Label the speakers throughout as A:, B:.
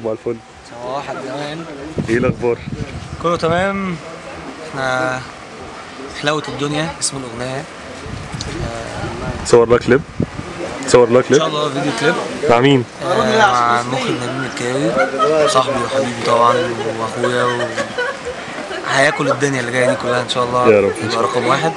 A: صباح الفل
B: صباح الجمال
A: ايه الاخبار
B: كله تمام احنا حلاوة الدنيا اسم الأغنية
A: صور لك كليب صور لك
B: إن
A: كليب
B: شاء الله فيديو كليب
A: مع مين
B: آه، مع المخرج نبيل مكاوي صاحبي وحبيبي طبعا وأخويا و... هياكل الدنيا اللي جاية دي كلها إن شاء الله
A: يا رب.
B: يبقى رقم واحد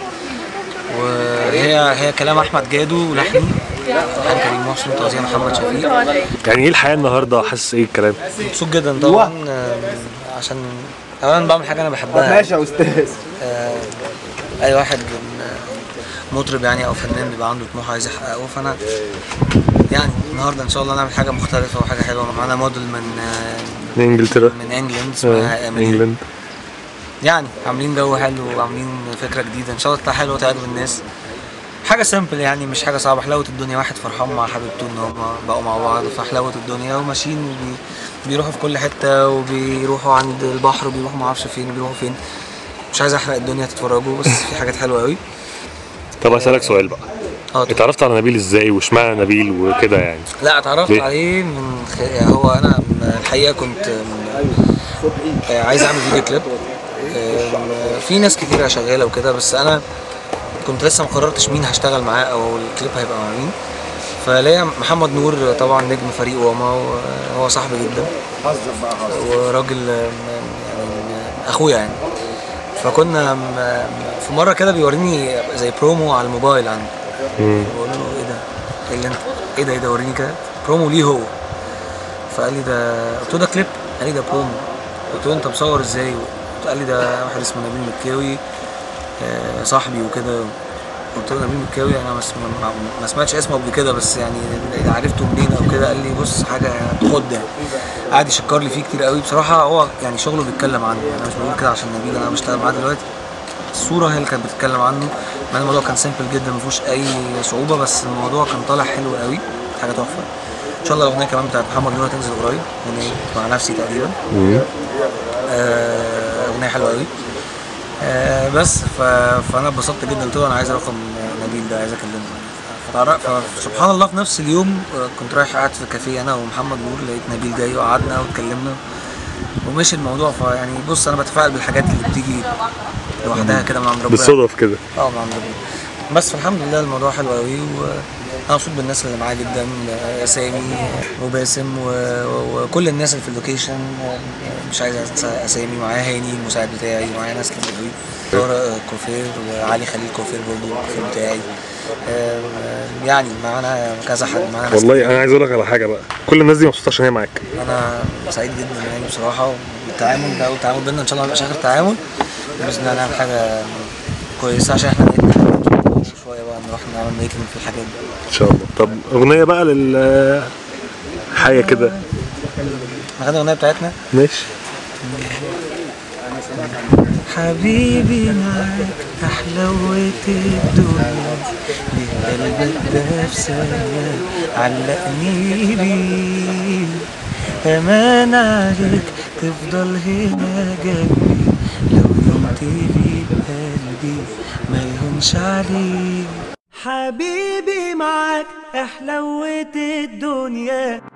B: وهي هي كلام أحمد جادو ولحني لحن كريم محسن توزيع محمد شفيق
A: يعني ايه الحياه النهارده حاسس ايه الكلام
B: مبسوط جدا طبعا آه، عشان اولا بعمل حاجه انا بحبها
C: ماشي يا استاذ
B: آه، اي واحد آه، مطرب يعني او فنان بيبقى عنده طموح عايز يحققه فانا يعني النهارده ان شاء الله نعمل حاجه مختلفه وحاجه حلوه معانا موديل من آه،
A: من انجلترا
B: من انجلند اسمها
A: آه،
B: اميلي
A: انجلند
B: يعني عاملين جو حلو وعاملين فكره جديده ان شاء الله تطلع حلوه وتعجب الناس حاجه سيمبل يعني مش حاجه صعبه حلاوه الدنيا واحد فرحان مع حبيبته ان هم بقوا مع بعض فحلاوه الدنيا وماشيين وبي... بيروحوا في كل حته وبيروحوا عند البحر وبيروحوا ما اعرفش فين وبيروحوا فين مش عايز احرق الدنيا تتفرجوا بس في حاجات حلوه قوي
A: طب اسالك سؤال بقى
B: اه
A: اتعرفت على نبيل ازاي واشمعنى نبيل وكده يعني
B: لا اتعرفت
A: ليه؟
B: عليه من خ... يعني هو انا م- الحقيقه كنت م- آه، عايز اعمل فيديو كليب آه، في ناس كتيره شغاله وكده بس انا كنت لسه ما قررتش مين هشتغل معاه او الكليب هيبقى مع مين فليا محمد نور طبعا نجم فريق واما وهو صاحبي جدا وراجل آه، يعني اخويا يعني فكنا م- في مره كده بيوريني زي برومو على الموبايل عنده
A: مم.
B: بقول له ايه ده؟ ايه اللي انت ايه ده ايه ده وريني كده برومو ليه هو فقال لي ده قلت له ده كليب قال لي ده برومو قلت له انت مصور ازاي قال لي ده واحد اسمه نبيل مكاوي آه، صاحبي وكده قلت له نبيل مكاوي انا ما سم- ما- ما سمعتش اسمه قبل كده بس يعني عرفته منين او كده قال لي بص حاجه تخد يعني قعد يشكر لي فيه كتير قوي بصراحه هو يعني شغله بيتكلم عنه انا مش بقول كده عشان نبيل انا بشتغل معاه دلوقتي الصوره هي اللي كانت بتتكلم عنه مع إن الموضوع كان سيمبل جدا ما فيهوش اي صعوبه بس الموضوع كان طالع حلو قوي حاجه تحفه ان شاء الله الاغنيه كمان بتاعت محمد نور هتنزل قريب اغنيه مع نفسي تقريبا
A: مم.
B: آه، اغنيه حلوه قوي آه، بس ف... فانا اتبسطت جدا قلت له انا عايز رقم نبيل ده عايز اكلمه فتعرف- فسبحان الله في نفس اليوم آه، كنت رايح قاعد في كافيه انا ومحمد نور لقيت نبيل جاي وقعدنا واتكلمنا ومشي الموضوع فيعني بص انا بتفائل بالحاجات اللي بتيجي لوحدها كده من عند ربنا
A: بالصدف كده
B: اه من عند ربنا بس الحمد لله الموضوع حلو قوي وانا مبسوط بالناس اللي معايا جدا آه، سامي وباسم و- و- وكل الناس اللي في اللوكيشن آه، مش عايز انسى اسامي معايا هاني المساعد بتاعي ومعايا ناس كتير قوي طارق كوفير وعلي خليل كوفير برضه الكوفير بتاعي آه، يعني معانا كذا حد معانا ناس
A: والله انا عايز اقول لك على حاجه بقى كل الناس دي مبسوطه عشان هي معاك
B: انا سعيد جدا يعني بصراحه والتعامل ده والتعامل بينا ان شاء الله ما يبقاش اخر تعامل باذن الله نعمل حاجه كويسه عشان احنا نقدر شويه بقى نروح نعمل ميكنج في الحاجات دي
A: ان شاء الله طب اغنيه بقى لل حاجه كده
B: نغني الاغنيه بتاعتنا
A: ماشي
B: حبيبي معاك أحلوة الدنيا بقلبك ده في ثانية علقني بيه أمان عليك تفضل هنا جنبي لو يوم تغيب قلبي ما يهونش عليك حبيبي معاك أحلوة الدنيا